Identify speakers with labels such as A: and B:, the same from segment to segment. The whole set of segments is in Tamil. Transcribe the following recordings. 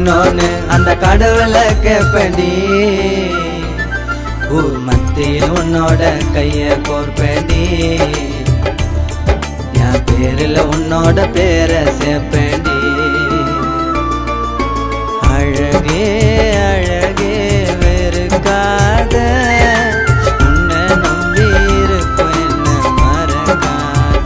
A: வேணும்னு அந்த கடவுளை கேப்பண்டி ஊர் மத்தியில் உன்னோட கைய கோர்ப்பேண்டி என் பேரில் உன்னோட பேரை சேர்ப்பேண்டி அழகே அழகே வெறுக்காத உன்னை நம்பி இருக்கும் என்ன மறக்காத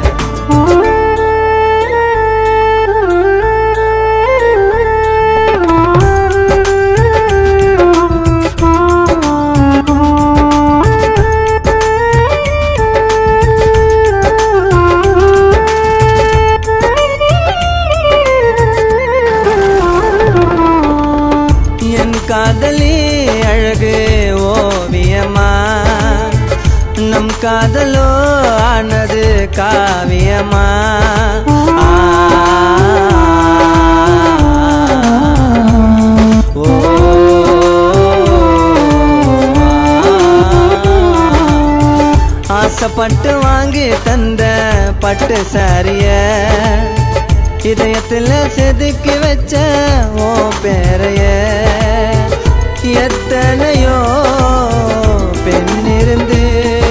A: என் காதலி அழகு ஓவியமா நம் காதலோ ஆனது காவியமா ஆ, ஓ, ஆசைப்பட்டு வாங்கி தந்த பட்டு சாரிய இதயத்துல செதுக்கி வச்ச ஓ பேரைய எத்தனையோ பெண் இருந்து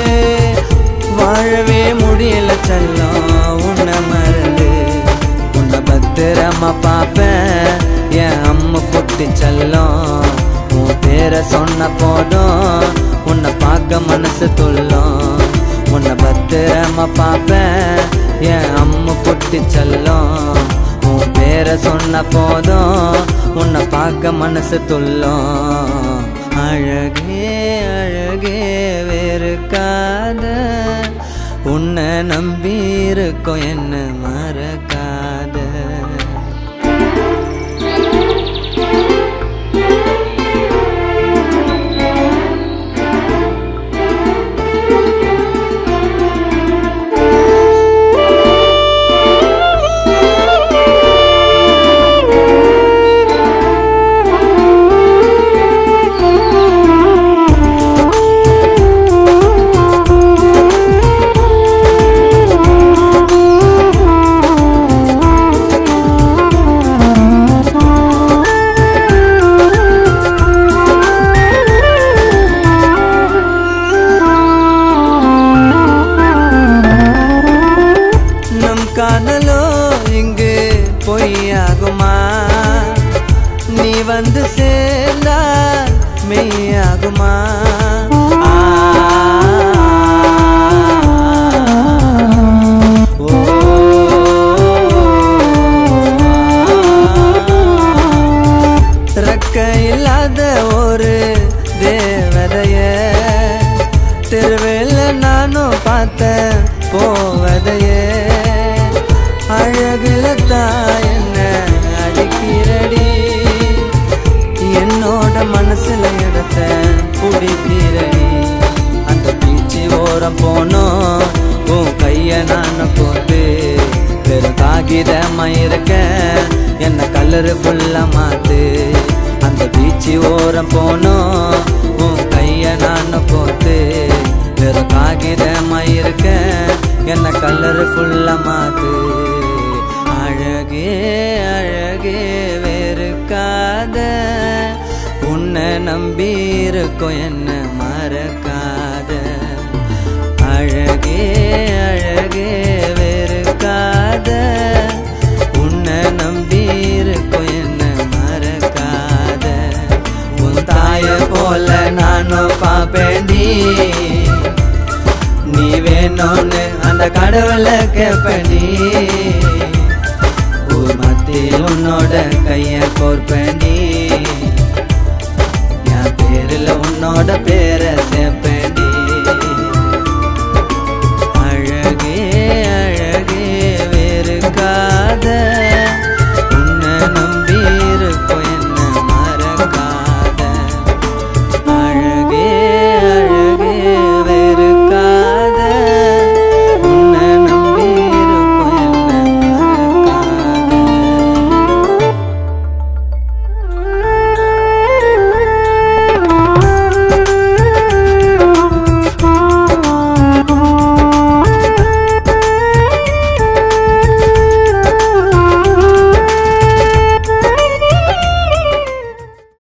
A: வாழவே முடியல செல்லம் உன்னை மறந்து உன்னை பத்திரமா பார்ப்பேன் என் அம்மா குட்டி செல்லம் உன் பேரை சொன்ன போதும் உன்னை பார்க்க மனசு துள்ளும் உன்னை பத்திரமா பார்ப்பேன் என் அம்மா குட்டி செல்லம் உன் பேரை சொன்ன போதும் உன்னை பார்க்க மனசு துள்ளும் அழகே அழகே வெறுக்காத உன்னை நம்பி இருக்கும் என்ன மறக்காத நம் காதலோ இங்கு பொய்யாகுமா நீ வந்து சேர்ந்தால் மெய்யாகுமா ஆ, ஓ, ரெக்க இல்லாத ஒரு தேவதைய தெருவில் நானும் பார்த்தேன் போவதையே அழகுல தான் என்ன அடிக்கிறடி என்னோட மனசுல இடத்த பிடிக்கிறடி அந்த பீச்சு ஓரம் போனோம் உன் கைய நான் போட்டு வெறும் காகிதமா இருக்க என்ன கலரு ஃபுல்லா மாத்து அந்த பீச்சு ஓரம் போனோம் உன் கைய நான் போட்டு வெறும் காகிதமா இருக்க என்ன கலரு ஃபுல்லா மாத்து அழகே அழகே வெறுக்காத உன்னை நம்பி இருக்கும் என்ன மறக்காத அழகே அழகே வெறுக்காத உன்னை நம்பி இருக்கும் என்ன மறக்காத உன் தாய போல நானும் பாப்பேண்டி நீ வேணும்னு அந்த கடவுளை கேப்பண்டி ஊர் மத்தியில் உன்னோட கைய கோர்ப்பண்டி என் பேரில் உன்னோட பேர்